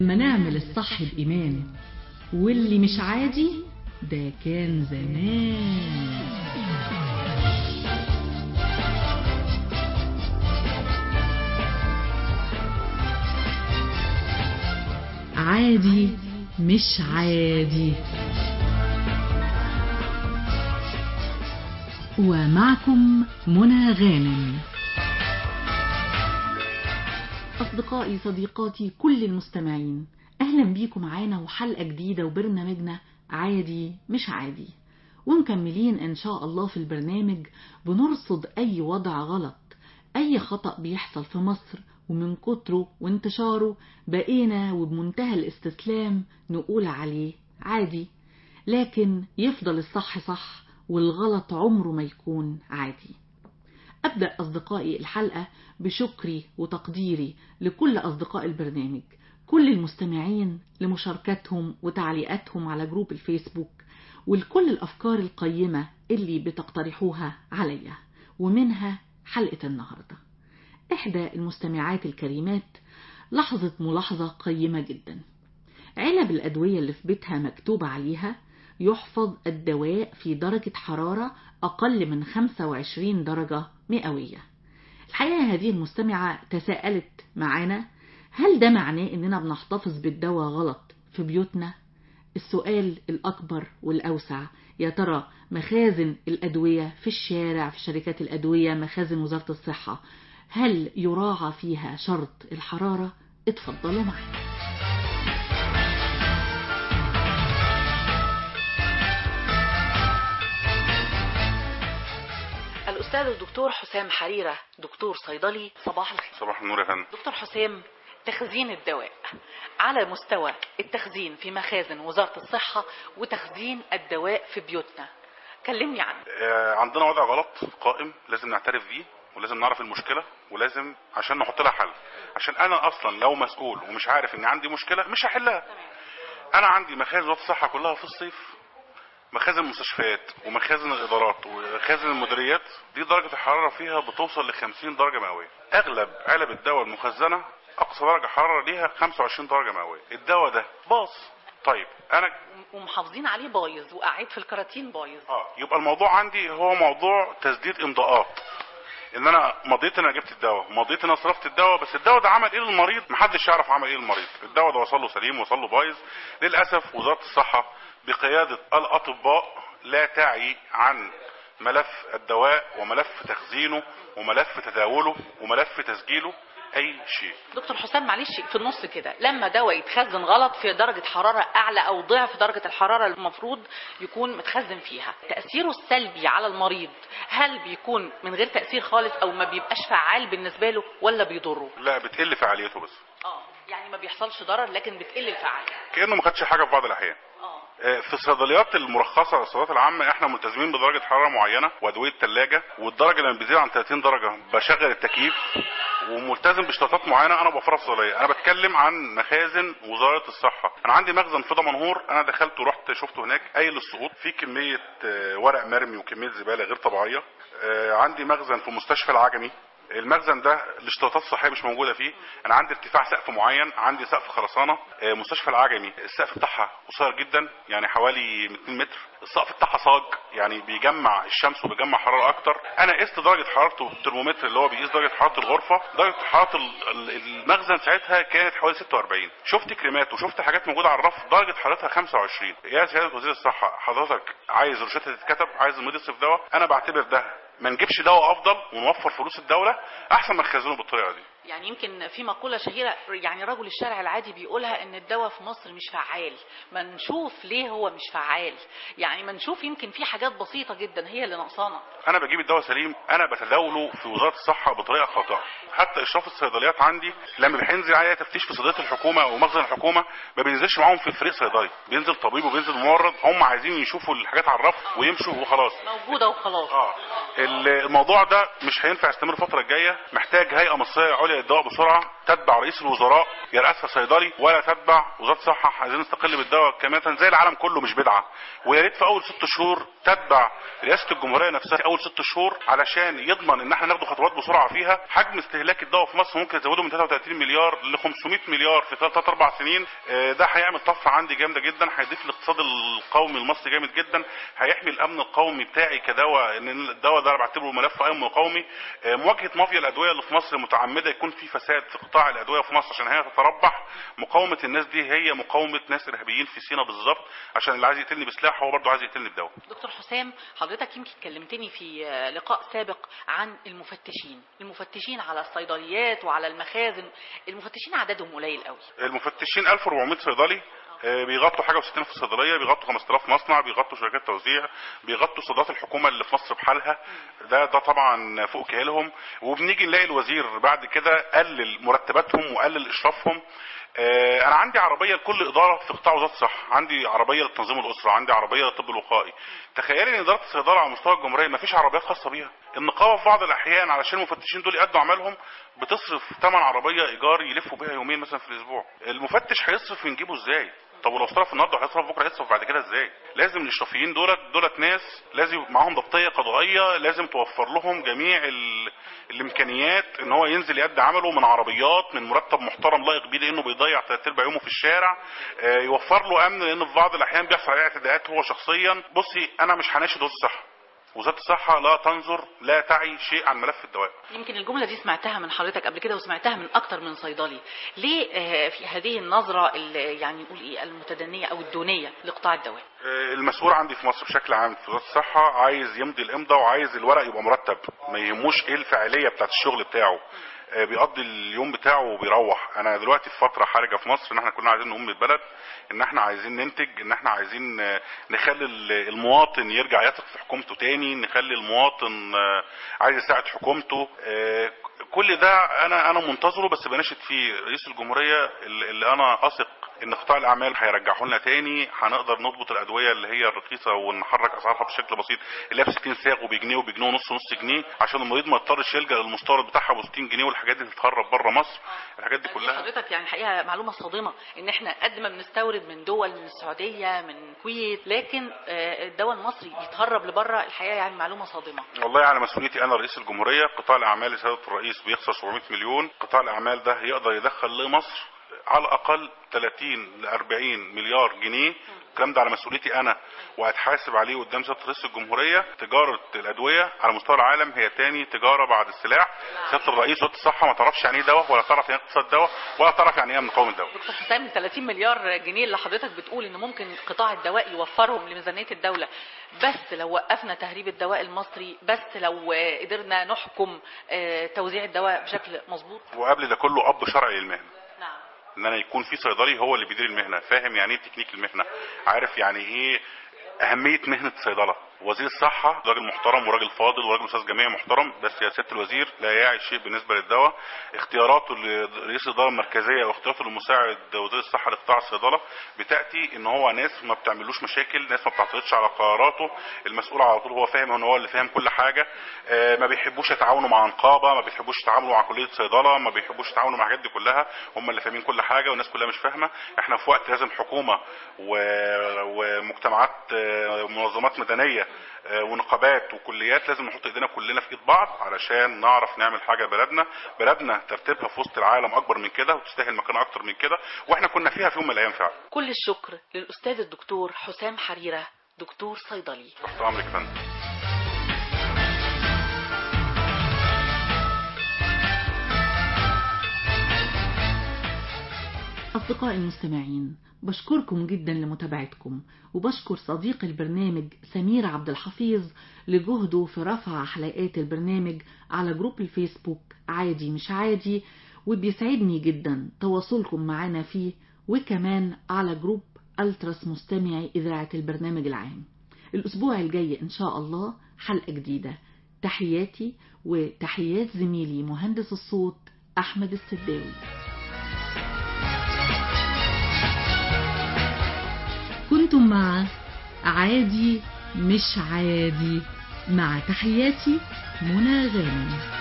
لما نعمل الصح بإيمان واللي مش عادي ده كان زمان عادي مش عادي ومعكم منى غانم أصدقائي صديقاتي كل المستمعين أهلا بيكم معانا وحلقة جديدة وبرنامجنا عادي مش عادي ومكملين إن شاء الله في البرنامج بنرصد أي وضع غلط أي خطأ بيحصل في مصر ومن كتره وانتشاره بقينا وبمنتهى الاستسلام نقول عليه عادي لكن يفضل الصح صح والغلط عمره ما يكون عادي أبدأ أصدقائي الحلقة بشكري وتقديري لكل أصدقاء البرنامج كل المستمعين لمشاركتهم وتعليقاتهم على جروب الفيسبوك ولكل الأفكار القيمة اللي بتقترحوها عليا ومنها حلقة النهاردة إحدى المستمعات الكريمات لاحظت ملاحظة قيمة جدا علب الأدوية اللي في بيتها مكتوب عليها يحفظ الدواء في درجة حرارة أقل من 25 درجة مئوية الحقيقة هذه المستمعة تساءلت معانا هل ده معناه إننا بنحتفظ بالدواء غلط في بيوتنا؟ السؤال الأكبر والأوسع يا ترى مخازن الأدوية في الشارع في شركات الأدوية مخازن وزارة الصحة هل يراعى فيها شرط الحرارة؟ اتفضلوا معنا الأستاذ الدكتور حسام حريرة دكتور صيدلي صباح الخير صباح النور يا فندم دكتور حسام تخزين الدواء على مستوى التخزين في مخازن وزارة الصحة وتخزين الدواء في بيوتنا كلمني عنه آه، عندنا وضع غلط قائم لازم نعترف بيه ولازم نعرف المشكلة ولازم عشان نحط لها حل عشان انا اصلا لو مسؤول ومش عارف ان عندي مشكلة مش هحلها انا عندي مخازن وزارة الصحة كلها في الصيف مخازن المستشفيات ومخازن الادارات ومخازن المديريات دي درجة الحرارة فيها بتوصل ل 50 درجة مئوية اغلب علب الدواء المخزنة اقصى درجة حرارة ليها 25 درجة مئوية الدواء ده باظ طيب انا ومحافظين عليه بايظ وقاعد في الكراتين بايظ اه يبقى الموضوع عندي هو موضوع تسديد امضاءات ان انا مضيت ان انا جبت الدواء مضيت ان انا صرفت الدواء بس الدواء ده عمل ايه للمريض محدش يعرف عمل ايه للمريض الدواء ده وصل له سليم وصل له بايظ للاسف وزاره الصحه بقياده الاطباء لا تعي عن ملف الدواء وملف تخزينه وملف تداوله وملف تسجيله اي شيء دكتور حسام معلش في النص كده لما دواء يتخزن غلط في درجة حرارة أعلى أو ضعف درجة الحرارة المفروض يكون متخزن فيها تأثيره السلبي على المريض هل بيكون من غير تأثير خالص أو ما بيبقاش فعال بالنسبة له ولا بيضره؟ لا بتقل فعاليته بس اه يعني ما بيحصلش ضرر لكن بتقل الفعالية كانه ما خدش حاجه في بعض الاحيان اه في الصيدليات المرخصه الصيدليات العامه احنا ملتزمين بدرجه حراره معينه وادويه ثلاجه والدرجه لما بتزيد عن 30 درجه بشغل التكييف وملتزم باشتراطات معينه انا بوفرها في الصيدليه انا بتكلم عن مخازن وزاره الصحه انا عندي مخزن في دمنهور انا دخلت ورحت شفته هناك قايل للسقوط في كميه آه، ورق مرمي وكميه زباله غير طبيعيه آه، عندي مخزن في مستشفى العجمي المخزن ده الاشتراطات الصحيه مش موجوده فيه انا عندي ارتفاع سقف معين عندي سقف خرسانه آه، مستشفى العجمي السقف بتاعها قصير جدا يعني حوالي 200 متر السقف بتاعها صاج يعني بيجمع الشمس وبيجمع حراره اكتر انا قست درجه حرارته بالترمومتر اللي هو بيقيس درجه حراره الغرفه درجه حراره ال- ال- المخزن ساعتها كانت حوالي 46 شفت كريمات وشفت حاجات موجوده على الرف درجه حرارتها 25 يا سياده وزير الصحه حضرتك عايز روشته تتكتب عايز المريض يصرف دواء انا بعتبر ده ما نجيبش دواء افضل ونوفر فلوس الدوله احسن ما نخزنه بالطريقه دي يعني يمكن في مقولة شهيرة يعني رجل الشارع العادي بيقولها ان الدواء في مصر مش فعال ما نشوف ليه هو مش فعال يعني ما نشوف يمكن في حاجات بسيطة جدا هي اللي ناقصانا انا بجيب الدواء سليم انا بتداوله في وزاره الصحه بطريقه خاطئه حتى اشراف الصيدليات عندي لما بينزل عليا تفتيش في صيدليه الحكومه او مخزن الحكومه ما بينزلش معاهم في فريق صيدلي بينزل طبيب وبينزل ممرض هم عايزين يشوفوا الحاجات على الرف ويمشوا وخلاص موجودة وخلاص اه ال- الموضوع ده مش هينفع يستمر الفتره الجايه محتاج هيئه مصريه عليا للدواء بسرعه تتبع رئيس الوزراء يرأسها صيدلي ولا تتبع وزاره الصحه عايزين نستقل بالدواء كامله زي العالم كله مش بدعه ويا ريت في اول ست شهور تتبع رئاسه الجمهوريه نفسها في اول ست شهور علشان يضمن ان احنا ناخد خطوات بسرعه فيها حجم استهلاك الدواء في مصر ممكن يزوده من 33 مليار ل 500 مليار في ثلاث اربع سنين آه، ده هيعمل طفره عندي جامده جدا هيضيف الاقتصاد القومي المصري جامد جدا هيحمي الامن القومي بتاعي كدواء ان الدواء ده انا بعتبره ملف امن قومي آه، مواجهه مافيا الادويه اللي في مصر متعمده يكون في فساد في قطاع الادويه في مصر عشان هي تتربح مقاومه الناس دي هي مقاومه ناس ارهابيين في سينا بالظبط عشان اللي عايز يقتلني بسلاح هو برضه عايز يقتلني بدواء دكتور حسام حضرتك يمكن كلمتني في لقاء سابق عن المفتشين المفتشين على الصيدليات وعلى المخازن المفتشين عددهم قليل قوي المفتشين 1400 صيدلي آه، بيغطوا حاجه و60 في الصيدليه بيغطوا 5000 مصنع بيغطوا شركات توزيع بيغطوا صيدليات الحكومه اللي في مصر بحالها ده ده طبعا فوق كيالهم وبنيجي نلاقي الوزير بعد كده قلل مرتباتهم وقلل اشرافهم آه، انا عندي عربيه لكل اداره في قطاع وزاره الصحه عندي عربيه لتنظيم الاسره عندي عربيه للطب الوقائي تخيلي ان اداره الصيدله على مستوى الجمهوريه ما فيش عربيات خاصه بيها النقابه في بعض الاحيان علشان المفتشين دول يأدوا عملهم بتصرف ثمن عربيه ايجار يلفوا بيها يومين مثلا في الاسبوع المفتش هيصرف من جيبه ازاي طب ولو صرف النهارده هيصرف بكره هيصرف بعد كده ازاي؟ لازم الاشرافيين دولت دولت ناس لازم يبقى معاهم ضبطيه قضائيه لازم توفر لهم جميع ال... الامكانيات ان هو ينزل يأدي عمله من عربيات من مرتب محترم لائق بيه لانه بيضيع ثلاث ارباع يومه في الشارع آه، يوفر له امن لان في بعض الاحيان بيحصل عليه اعتداءات هو شخصيا بصي انا مش هناشد وزاره الصحه وزاره الصحه لا تنظر لا تعي شيء عن ملف الدواء يمكن الجملة دي سمعتها من حضرتك قبل كده وسمعتها من أكتر من صيدلي ليه آه، في هذه النظرة ال- يعني نقول إيه المتدنية أو الدونية لقطاع الدواء آه، المسؤول عندي في مصر بشكل عام في وزاره الصحه عايز يمضي الامضاء وعايز الورق يبقى مرتب ما يهموش ايه الفاعليه بتاعت الشغل بتاعه آه، بيقضي اليوم بتاعه وبيروح انا دلوقتي في فتره حرجه في مصر ان احنا كلنا عايزين نقوم من البلد ان احنا عايزين ننتج ان احنا عايزين آه، نخلي ال- المواطن يرجع يثق في حكومته تاني نخلي المواطن آه، عايز يساعد حكومته آه، كل ده انا انا منتظره بس بناشد فيه رئيس الجمهوريه اللي اللي انا اثق ان قطاع الاعمال هيرجعوا لنا تاني هنقدر نضبط الادويه اللي هي الرخيصه ونحرك اسعارها بشكل بسيط اللي هي ب 60 ساغ وبجنيه وبجنيه ونص نص جنيه عشان المريض ما يضطرش يلجا للمستورد بتاعها ب 60 جنيه والحاجات دي تتهرب بره مصر الحاجات دي دي كلها حضرتك يعني حقيقة معلومة صادمة إن إحنا قد ما بنستورد من دول من السعودية من الكويت لكن آه، الدواء المصري بيتهرب لبره الحقيقة يعني معلومة صادمة والله على مسؤوليتي انا رئيس الجمهوريه قطاع الاعمال سياده الرئيس بيخسر 700 مليون قطاع الاعمال ده يقدر يدخل لمصر على الاقل 30 ل 40 مليار جنيه الكلام ده على مسؤوليتي انا وهتحاسب عليه قدام سياده رئيس الجمهوريه تجاره الادويه على مستوى العالم هي تاني تجاره بعد السلاح سياده الرئيس وزاره الصحه ما تعرفش يعني ايه دواء ولا تعرف يعني ايه اقتصاد دواء ولا تعرف يعني ايه امن قومي الدواء دكتور حسام ال 30 مليار جنيه اللي حضرتك بتقول ان ممكن قطاع الدواء يوفرهم لميزانيه الدوله بس لو وقفنا تهريب الدواء المصري بس لو آه، قدرنا نحكم آه، توزيع الدواء بشكل مظبوط وقبل ده كله اب شرعي للمهنه نعم ان انا يكون في صيدلي هو اللي بيدير المهنه فاهم يعني ايه تكنيك المهنه عارف يعني ايه اهميه مهنه الصيدله وزير الصحه راجل محترم وراجل فاضل وراجل استاذ جامعي محترم بس يا سياده الوزير لا يعي شيء بالنسبه للدواء اختياراته لرئيس الاداره المركزيه واختياراته لمساعد وزير الصحه لقطاع الصيدله بتاتي ان هو ناس ما بتعملوش مشاكل ناس ما بتعترضش على قراراته المسؤول على طول هو فاهم ان هو اللي فاهم كل حاجه آه، ما بيحبوش يتعاونوا مع نقابه ما بيحبوش يتعاملوا مع كليه صيدله ما بيحبوش يتعاملوا مع الحاجات دي كلها هم اللي فاهمين كل حاجه والناس كلها مش فاهمه احنا في وقت لازم حكومه و... ومجتمعات آه، منظمات مدنيه آه، ونقابات وكليات لازم نحط ايدينا كلنا في ايد بعض علشان نعرف نعمل حاجه لبلدنا بلدنا ترتيبها في وسط العالم اكبر من كده وتستاهل مكان اكتر من كده واحنا كنا فيها في يوم من الايام فعلا كل الشكر للاستاذ الدكتور حسام حريره دكتور صيدلي تحت امرك يا فندم أصدقائي المستمعين بشكركم جدا لمتابعتكم وبشكر صديق البرنامج سمير عبد الحفيظ لجهده في رفع حلقات البرنامج على جروب الفيسبوك عادي مش عادي وبيسعدني جدا تواصلكم معنا فيه وكمان على جروب ألترس مستمعي إذاعة البرنامج العام الأسبوع الجاي إن شاء الله حلقة جديدة تحياتي وتحيات زميلي مهندس الصوت أحمد السداوي كنتم مع عادي مش عادي مع تحياتي منى غانم